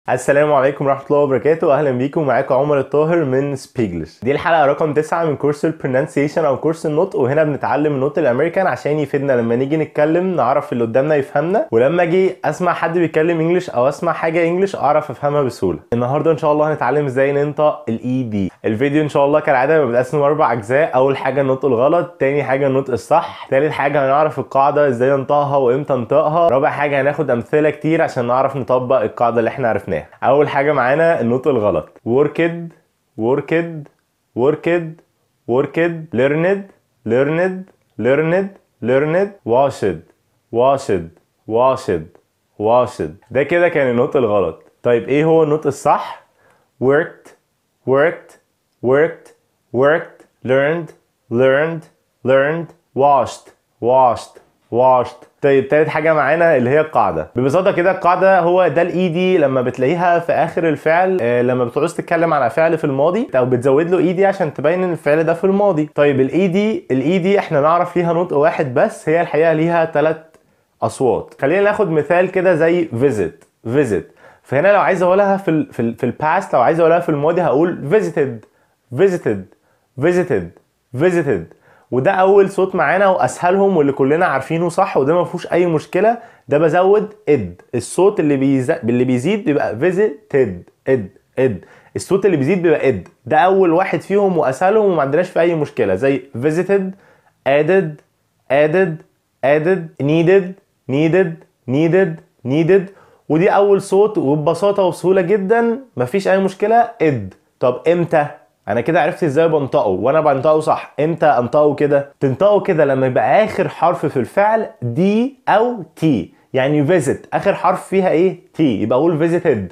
السلام عليكم ورحمة الله وبركاته أهلا بيكم معاكم عمر الطاهر من سبيجلش دي الحلقة رقم 9 من كورس البرونانسيشن أو كورس النطق وهنا بنتعلم النطق الأمريكان عشان يفيدنا لما نيجي نتكلم نعرف اللي قدامنا يفهمنا ولما أجي أسمع حد بيتكلم إنجلش أو أسمع حاجة إنجلش أعرف أفهمها بسهولة النهاردة إن شاء الله هنتعلم إزاي ننطق الإي دي الفيديو إن شاء الله كالعادة بيتقسم أربع أجزاء أول حاجة النطق الغلط تاني حاجة النطق الصح تالت حاجة هنعرف القاعدة إزاي ننطقها وإمتى ننطقها رابع حاجة هناخد أمثلة كتير عشان نعرف نطبق القاعدة اللي إحنا عرفناها أول حاجة معانا النطق الغلط worked worked worked worked learned learned learned learned washed washed washed washed ده كده كان النطق الغلط طيب ايه هو النطق الصح worked worked worked worked learned learned learned washed washed washed طيب تالت حاجه معانا اللي هي القاعده ببساطه كده القاعده هو ده الاي دي لما بتلاقيها في اخر الفعل آه لما بتعوز تتكلم على فعل في الماضي او بتزود له اي دي عشان تبين ان الفعل ده في الماضي طيب الاي دي الاي دي احنا نعرف ليها نطق واحد بس هي الحقيقه ليها ثلاث اصوات خلينا ناخد مثال كده زي visit visit فهنا لو عايز اقولها في ال في ال في الباست لو عايز اقولها في الماضي هقول visited visited visited visited وده اول صوت معانا واسهلهم واللي كلنا عارفينه صح وده ما فيهوش اي مشكله ده بزود اد الصوت اللي بيز... اللي بيزيد بيبقى visited اد اد الصوت اللي بيزيد بيبقى اد ده اول واحد فيهم واسهلهم وما عندناش في اي مشكله زي visited added added added needed needed needed needed ودي اول صوت وببساطه وبسهوله جدا مفيش اي مشكله اد طب امتى انا كده عرفت ازاي بنطقه وانا بنطقه صح امتى انطقه كده تنطقه كده لما يبقى اخر حرف في الفعل دي او تي يعني فيزيت اخر حرف فيها ايه تي يبقى اقول فيزيتد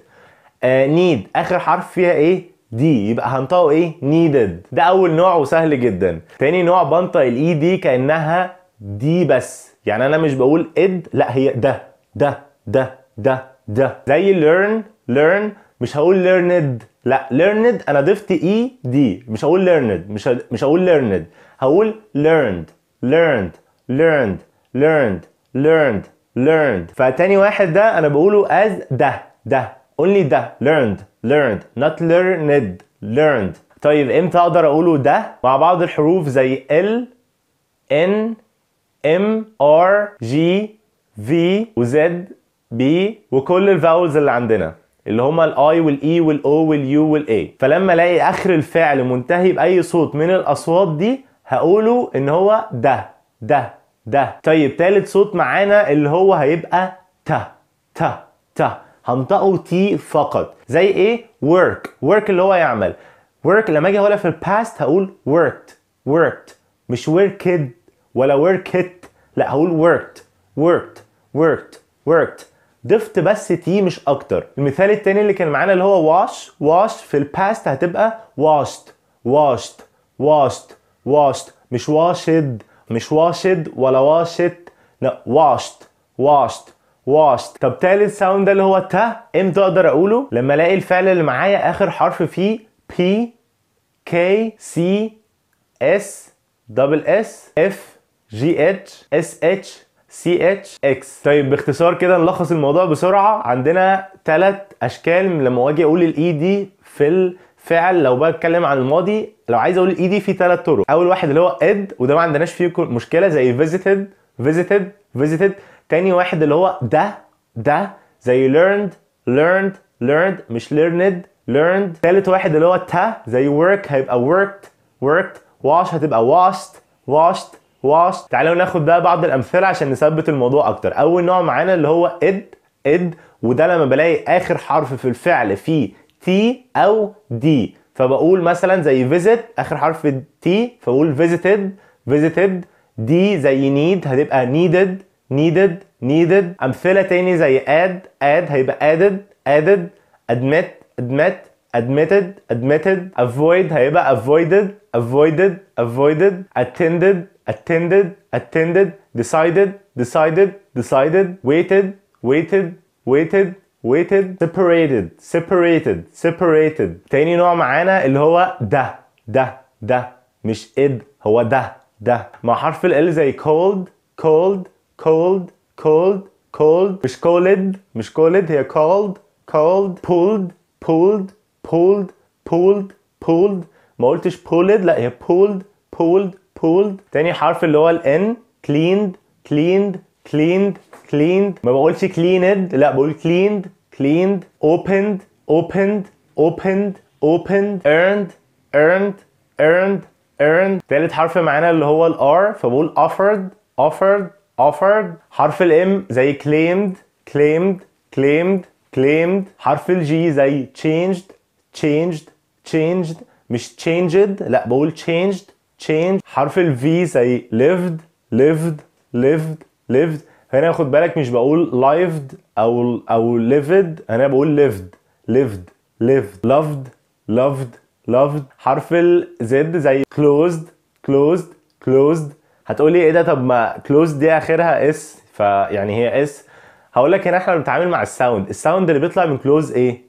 نيد اخر حرف فيها ايه دي يبقى هنطقه ايه needed ده اول نوع وسهل جدا تاني نوع بنطق الاي دي كانها دي بس يعني انا مش بقول اد لا هي ده ده ده ده ده زي learn learn مش هقول learned لا learned انا ضفت اي دي مش هقول learned مش ه... مش هقول learned هقول learned learned learned learned learned learned فتاني واحد ده انا بقوله as ده ده only ده learned learned not learned learned طيب امتى اقدر اقوله ده مع بعض الحروف زي ال ان ام ار جي في وزد بي وكل الفاولز اللي عندنا اللي هما الاي والاي والاو واليو والاي فلما الاقي اخر الفعل منتهي باي صوت من الاصوات دي هقوله ان هو ده ده ده طيب تالت صوت معانا اللي هو هيبقى ت ت ت هنطقه تي فقط زي ايه work work اللي هو يعمل work لما اجي اقولها في الباست هقول worked worked مش worked ولا worked لا هقول worked worked worked worked ضفت بس تي مش اكتر المثال التاني اللي كان معانا اللي هو wash wash في الباست هتبقى washed washed washed washed مش washed مش washed ولا washed لا washed washed washed طب تالت ساوند ده اللي هو تا امتى اقدر اقوله لما الاقي الفعل اللي معايا اخر حرف فيه P K C S double S F G H S H سي اتش اكس طيب باختصار كده نلخص الموضوع بسرعه عندنا ثلاث اشكال لما اجي اقول الاي دي في الفعل لو بتكلم عن الماضي لو عايز اقول الاي دي في ثلاث طرق اول واحد اللي هو اد وده ما عندناش فيه مشكله زي visited visited visited تاني واحد اللي هو ده ده زي learned learned learned مش learned learned تالت واحد اللي هو تا زي work هيبقى worked worked wash هتبقى washed washed واش تعالوا ناخد بقى بعض الامثله عشان نثبت الموضوع اكتر اول نوع معانا اللي هو اد اد وده لما بلاقي اخر حرف في الفعل فيه تي او دي فبقول مثلا زي visit اخر حرف تي فبقول visited visited دي زي need هتبقى needed needed needed امثله تاني زي add add هيبقى added added admit admit admitted admitted avoid هيبقى avoided avoided avoided attended attended attended decided decided decided waited waited waited waited separated separated separated تاني نوع معانا اللي هو ده ده ده مش اد هو ده ده مع حرف ال زي cold cold cold cold cold مش cold مش cold هي cold called pulled pulled pulled pulled pulled ما قلتش pulled لا هي pulled pulled pulled تاني حرف اللي هو ال N cleaned cleaned cleaned cleaned ما بقولش cleaned لا بقول cleaned cleaned opened opened opened opened earned earned earned earned تالت حرف معانا اللي هو ال R فبقول offered offered offered حرف ال M زي claimed claimed claimed claimed حرف ال G زي changed changed changed مش changed لا بقول changed changed حرف ال V زي lived lived lived lived هنا خد بالك مش بقول lived او او lived انا بقول lived lived lived loved loved loved حرف ال Z زي closed closed closed هتقولي ايه ده طب ما closed دي اخرها اس فيعني هي اس هقول لك هنا احنا بنتعامل مع الساوند الساوند اللي بيطلع من close ايه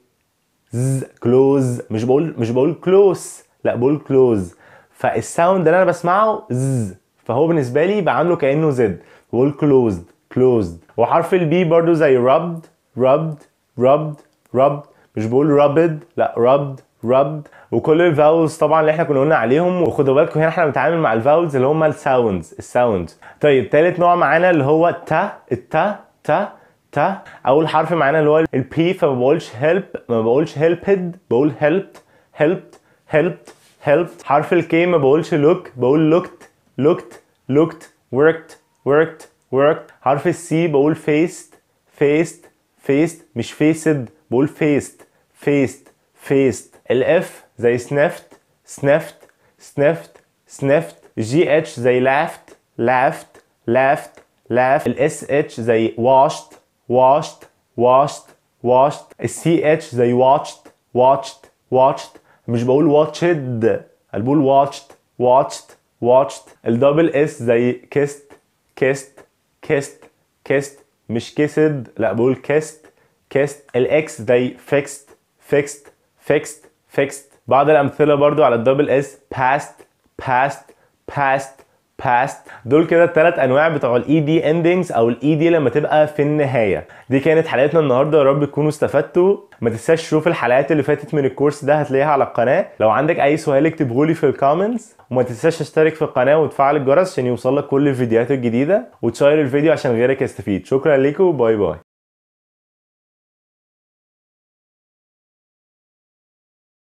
ز كلوز مش بقول مش بقول كلوز لا بقول كلوز فالساوند اللي انا بسمعه ز فهو بالنسبه لي بعامله كانه زد بقول كلوزد كلوزد وحرف البي برضو زي rubbed rubbed rubbed rubbed مش بقول rubbed لا rubbed rubbed وكل الفاولز طبعا اللي احنا كنا قلنا عليهم وخدوا بالكم هنا احنا بنتعامل مع الفاولز اللي هم الساوندز الساوندز طيب تالت نوع معانا اللي هو تا التا تا تا اول حرف معانا اللي هو البي فما بقولش help ما بقولش helped بقول helped helped helped helped حرف الكي ما بقولش look بقول looked looked looked worked worked worked حرف السي بقول faced faced faced مش faced بقول faced faced faced الاف زي sniffed sniffed sniffed sniffed جي اتش زي laughed laughed laughed laughed الاس اتش زي washed washed washed washed السي اتش زي watched watched watched مش بقول watched انا بقول watched watched watched الدبل اس زي kissed kissed kissed kissed مش kissed لا بقول kissed kissed الاكس زي fixed fixed fixed fixed بعض الامثله برضو على الدبل اس past past past past دول كده الثلاث انواع بتوع الاي دي اندنجز او الاي دي لما تبقى في النهايه دي كانت حلقتنا النهارده يا رب تكونوا استفدتوا ما تنساش تشوف الحلقات اللي فاتت من الكورس ده هتلاقيها على القناه لو عندك اي سؤال اكتبه لي في الكومنتس وما تنساش تشترك في القناه وتفعل الجرس عشان يوصلك كل الفيديوهات الجديده وتشير الفيديو عشان غيرك يستفيد شكرا لكم باي باي